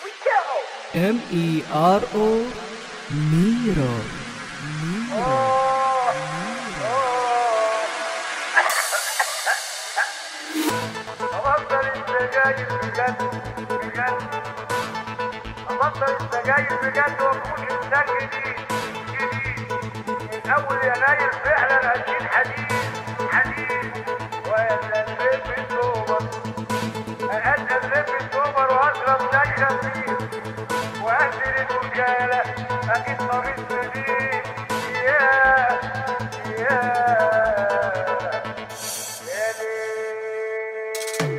M E R O Miro Miro أبطل السجاير بجد بجد أبطل السجاير بجد وأكون إنسان جديد جديد من أول يناير فعلا هشيل حديد حديد وأتقلب في السوبر أتقلب في السوبر وأشرب شاي خفيف وأنزل الوكالة أجيب قميص جديد يا يا يا ليل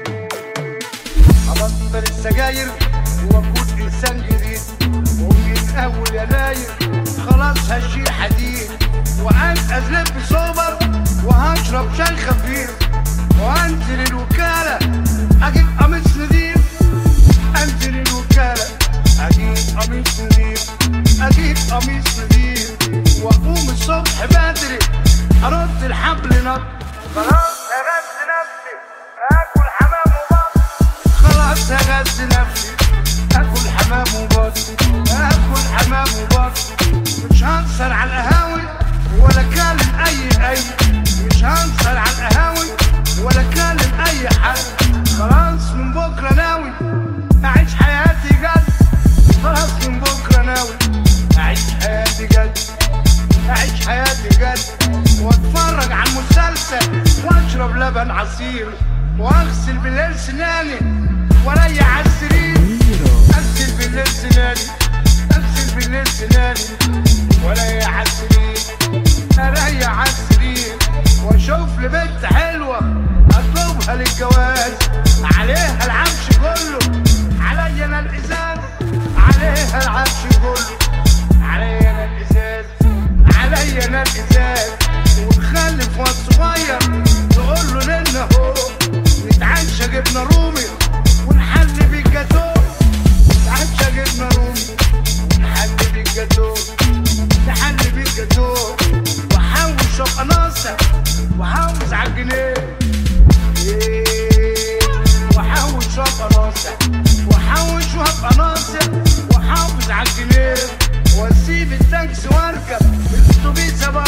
ابطل السجاير واكون انسان جديد ومن اول يناير خلاص هشيل حديد وانقذ لب سوبر وهشرب شاي خفيف وانزل الوكاله اجيب قميص نضيف انزل الوكاله اجيب قميص نضيف اجيب قميص نضيف واقوم الصبح بدري ارد الحبل نط خلاص هغذي نفسي اكل حمام وبط خلاص هغذي نفسي اكل حمام وبط اكل حمام وبط مش هنسر على القهاوي ولا كلم اي اي مش هنسر على القهاوي ولا كلم اي حد خلاص من بكره ناوي اعيش حياتي جد خلاص من بكره ناوي اعيش حياتي جد اعيش حياتي جد واتفرج على المسلسل واشرب لبن عصير واغسل بالليل سناني واريح على السرير اغسل بالليل سناني اغسل بالليل سناني واريح على السرير اريح على السرير واشوف لي بنت حلوه اطلبها للجواز عليها العفش كله عليا انا الازاز عليها العفش كله عليا انا الازاز عليا انا الازاز ونخلف واد صغير نقول له لنا اهو نتعشى جبنه رومي ونحل بالجاتوه نتعشى جبنه رومي ونحل بالجاتوه نحل بالجاتوه واحوش ابقى ناصع واحوش على الجنيه إيه، واحوش وابقى ناصع واحوش وابقى ناصع واحافظ على الجنيه واسيب التاكسي واركب الاتوبيس ابقى